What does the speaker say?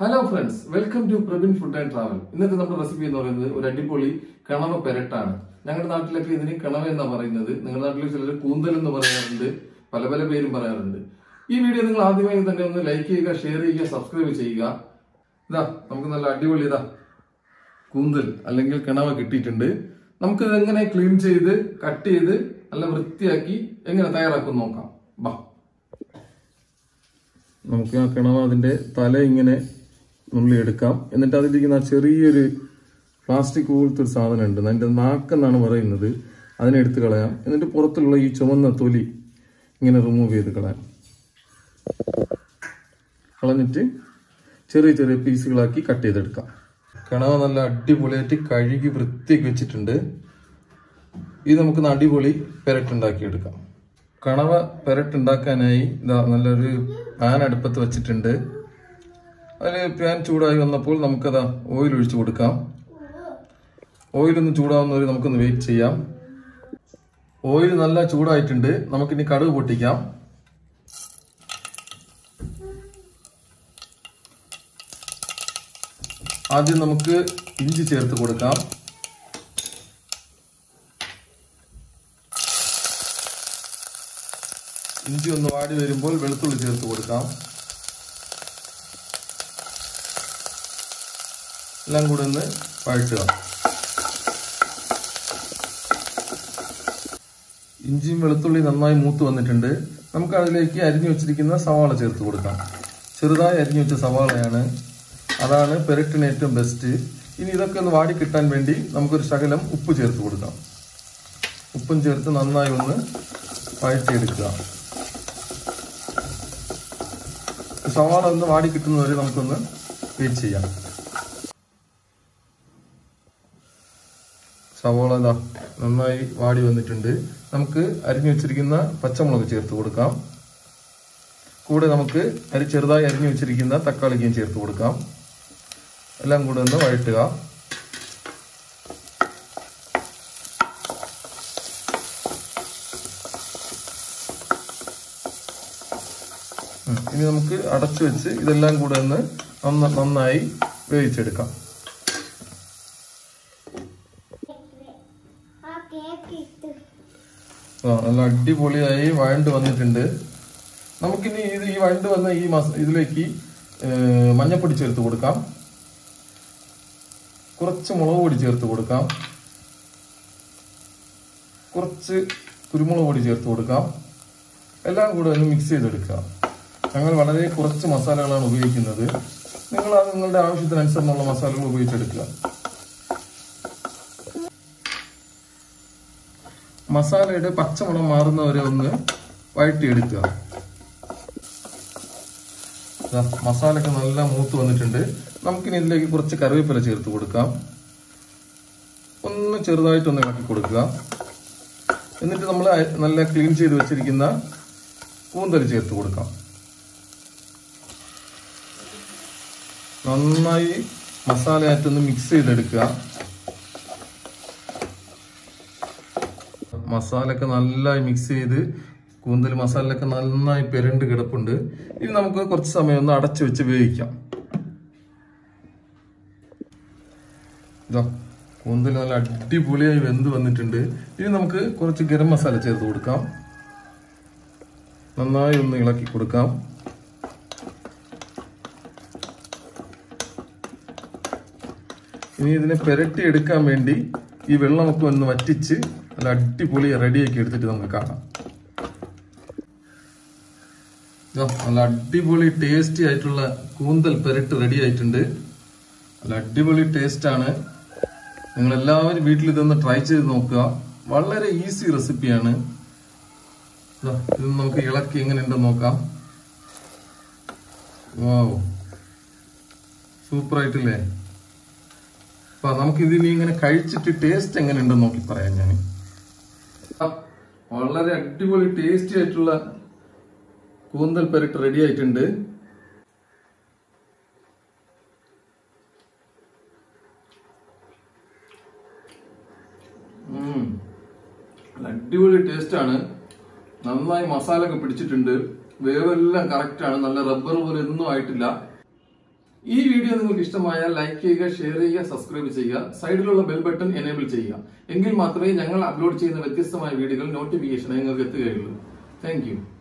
hello friends welcome to Prabin food and travel ഇന്നത്തെ നമ്മുടെ recipe എന്ന് പറയുന്നത് ഒരു അടിപൊളി കണവ പെരട്ടാണ് ഞങ്ങളുടെ നാട്ടിലൊക്കെ ഇതിന് കണവ എന്നാ പറയുന്നത് നിങ്ങളുടെ നാട്ടിൽ ചിലർ കൂന്തൽ എന്ന് പറയാറുണ്ട് പല പല പേരും പറയാറുണ്ട് ഈ വീഡിയോ നിങ്ങൾ ആദ്യമായി തന്നെ ഒന്ന് ലൈക്ക് ചെയ്യുക ഷെയർ ചെയ്യുക സബ്സ്ക്രൈബ് ചെയ്യുക ഇതാ നമുക്ക് നല്ല അടിപൊളി ഇതാ കൂന്തൽ അല്ലെങ്കിൽ കിണവ കിട്ടിയിട്ടുണ്ട് നമുക്ക് ഇത് എങ്ങനെ ക്ലീൻ ചെയ്ത് കട്ട് ചെയ്ത് നല്ല വൃത്തിയാക്കി എങ്ങനെ തയ്യാറാക്കും നോക്കാം ബാ നമുക്ക് ആ കിണവ അതിന്റെ തല ഇങ്ങനെ നുള്ളി എടുക്കാം എന്നിട്ട് അതിലിരിക്കുന്ന ആ ചെറിയൊരു പ്ലാസ്റ്റിക് പോലത്തെ ഒരു സാധനം ഉണ്ട് അതിന്റെ നാക്കെന്നാണ് പറയുന്നത് അതിനെ എടുത്ത് കളയാം എന്നിട്ട് പുറത്തുള്ള ഈ ചുവന്ന തൊലി ഇങ്ങനെ റിമൂവ് ചെയ്ത് കളയാം കളഞ്ഞിട്ട് ചെറിയ ചെറിയ പീസുകളാക്കി കട്ട് ചെയ്തെടുക്കാം കിണവ നല്ല അടിപൊളിയായിട്ട് കഴുകി വൃത്തിയാക്കി വെച്ചിട്ടുണ്ട് ഇത് നമുക്ക് അടിപൊളി പെരട്ടുണ്ടാക്കി എടുക്കാം കണവ പെരട്ടുണ്ടാക്കാനായി ഇതാ നല്ലൊരു പാൻ അടുപ്പത്ത് വെച്ചിട്ടുണ്ട് അതിൽ പാൻ ചൂടായി വന്നപ്പോൾ നമുക്കതാ ഓയിൽ ഒഴിച്ചു കൊടുക്കാം ഓയിൽ ഒന്ന് ചൂടാവുന്നവരെ നമുക്കൊന്ന് വെയിറ്റ് ചെയ്യാം ഓയിൽ നല്ല ചൂടായിട്ടുണ്ട് നമുക്കിനി കടുക് പൊട്ടിക്കാം ആദ്യം നമുക്ക് ഇഞ്ചി ചേർത്ത് കൊടുക്കാം ഇഞ്ചി ഒന്ന് വാടി വരുമ്പോൾ വെളുത്തുള്ളി ചേർത്ത് കൊടുക്കാം എല്ലാം കൂടെ ഒന്ന് വഴറ്റുക ഇഞ്ചിയും വെളുത്തുള്ളി നന്നായി മൂത്ത് വന്നിട്ടുണ്ട് നമുക്ക് അതിലേക്ക് അരിഞ്ഞു വെച്ചിരിക്കുന്ന സവാള ചേർത്ത് കൊടുക്കാം ചെറുതായി അരിഞ്ഞു വെച്ച സവാളയാണ് അതാണ് പെരട്ടിന് ഏറ്റവും ബെസ്റ്റ് ഇനി ഇതൊക്കെ ഒന്ന് വാടി കിട്ടാൻ വേണ്ടി നമുക്കൊരു ശകലം ഉപ്പ് ചേർത്ത് കൊടുക്കാം ഉപ്പും ചേർത്ത് നന്നായി ഒന്ന് വഴറ്റിയെടുക്കുക സവാള ഒന്ന് വാടി കിട്ടുന്നവരെ നമുക്കൊന്ന് വെയിറ്റ് ചെയ്യാം സവാള ഇതാ നന്നായി വാടി വന്നിട്ടുണ്ട് നമുക്ക് അരിഞ്ഞു വെച്ചിരിക്കുന്ന പച്ചമുളക് ചേർത്ത് കൊടുക്കാം കൂടെ നമുക്ക് അരി ചെറുതായി അരിഞ്ഞു വെച്ചിരിക്കുന്ന തക്കാളിക്കും ചേർത്ത് കൊടുക്കാം എല്ലാം കൂടെ ഒന്ന് വഴറ്റുക ഇനി നമുക്ക് അടച്ചു വെച്ച് ഇതെല്ലാം കൂടെ ഒന്ന് നന്നായി വേവിച്ചെടുക്കാം ആ നല്ല അടിപൊളിയായി വഴണ്ട് വന്നിട്ടുണ്ട് നമുക്കിനി ഇത് ഈ വഴണ്ട് വന്ന ഈ മസ ഇതിലേക്ക് മഞ്ഞപ്പൊടി ചേർത്ത് കൊടുക്കാം കുറച്ച് മുളക് പൊടി ചേർത്ത് കൊടുക്കാം കുറച്ച് കുരുമുളക് പൊടി ചേർത്ത് കൊടുക്കാം എല്ലാം കൂടെ ഒന്ന് മിക്സ് ചെയ്തെടുക്കുക ഞങ്ങൾ വളരെ കുറച്ച് മസാലകളാണ് ഉപയോഗിക്കുന്നത് നിങ്ങൾ അത് നിങ്ങളുടെ ആവശ്യത്തിനനുസരണമുള്ള മസാലകൾ ഉപയോഗിച്ചെടുക്കുക മസാലയുടെ പച്ചമണം മാറുന്നവരെ ഒന്ന് വഴറ്റിയെടുക്കുക മസാലയൊക്കെ നല്ല മൂത്ത് വന്നിട്ടുണ്ട് നമുക്കിനി ഇതിലേക്ക് കുറച്ച് കറിവേപ്പില ചേർത്ത് കൊടുക്കാം ഒന്ന് ചെറുതായിട്ടൊന്ന് ഇളക്കി കൊടുക്കുക എന്നിട്ട് നമ്മൾ നല്ല ക്ലീൻ ചെയ്ത് വെച്ചിരിക്കുന്ന കൂന്തൽ ചേർത്ത് കൊടുക്കാം നന്നായി മസാലയായിട്ടൊന്ന് മിക്സ് ചെയ്തെടുക്കുക മസാലയൊക്കെ നന്നായി മിക്സ് ചെയ്ത് കൂന്തൽ മസാലയൊക്കെ നന്നായി പെരണ്ട് കിടപ്പുണ്ട് ഇനി നമുക്ക് കുറച്ച് സമയം ഒന്ന് അടച്ചു വെച്ച് വേവിക്കാം ഇതാ കൂന്തൽ നല്ല അടിപൊളിയായി വെന്ത് വന്നിട്ടുണ്ട് ഇനി നമുക്ക് കുറച്ച് ഗരം മസാല ചേർത്ത് കൊടുക്കാം നന്നായി ഒന്ന് ഇളക്കി കൊടുക്കാം ഇനി ഇതിനെ പെരട്ടി എടുക്കാൻ വേണ്ടി ഈ വെള്ളമൊക്കെ ഒന്ന് വറ്റിച്ച് നല്ല അടിപൊളി റെഡിയാക്കി എടുത്തിട്ട് നമുക്ക് കാണാം നല്ല അടിപൊളി ടേസ്റ്റി ആയിട്ടുള്ള കൂന്തൽ പെരട്ട് റെഡി ആയിട്ടുണ്ട് നല്ല അടിപൊളി ടേസ്റ്റ് ആണ് നിങ്ങൾ എല്ലാവരും വീട്ടിൽ ഇതൊന്ന് ട്രൈ ചെയ്ത് നോക്കുക വളരെ ഈസി റെസിപ്പിയാണ് ഇത് നമുക്ക് ഇളക്കി എങ്ങനെ ഉണ്ടെന്ന് നോക്കാം വാവ് സൂപ്പർ ആയിട്ടില്ലേ അപ്പൊ നമുക്ക് ഇതിനി ഇങ്ങനെ കഴിച്ചിട്ട് ടേസ്റ്റ് എങ്ങനെ ഉണ്ടെന്ന് നോക്കി പറയാം ഞാൻ വളരെ അടിപൊളി ടേസ്റ്റി ആയിട്ടുള്ള കൂന്തൽ പെരട്ട് റെഡി ആയിട്ടുണ്ട് അടിപൊളി ടേസ്റ്റ് ആണ് നന്നായി മസാല ഒക്കെ പിടിച്ചിട്ടുണ്ട് വേവെല്ലാം കറക്റ്റ് ആണ് നല്ല റബ്ബർ പോലെ ഒന്നും ആയിട്ടില്ല ഈ വീഡിയോ നിങ്ങൾക്ക് ഇഷ്ടമായാൽ ലൈക്ക് ചെയ്യുക ഷെയർ ചെയ്യുക സബ്സ്ക്രൈബ് ചെയ്യുക സൈഡിലുള്ള ബെൽ ബട്ടൺ എനേബിൾ ചെയ്യുക എങ്കിൽ മാത്രമേ ഞങ്ങൾ അപ്ലോഡ് ചെയ്യുന്ന വ്യത്യസ്തമായ വീഡിയോകൾ നോട്ടിഫിക്കേഷൻ നിങ്ങൾക്ക് എത്തുകയുള്ളൂ താങ്ക്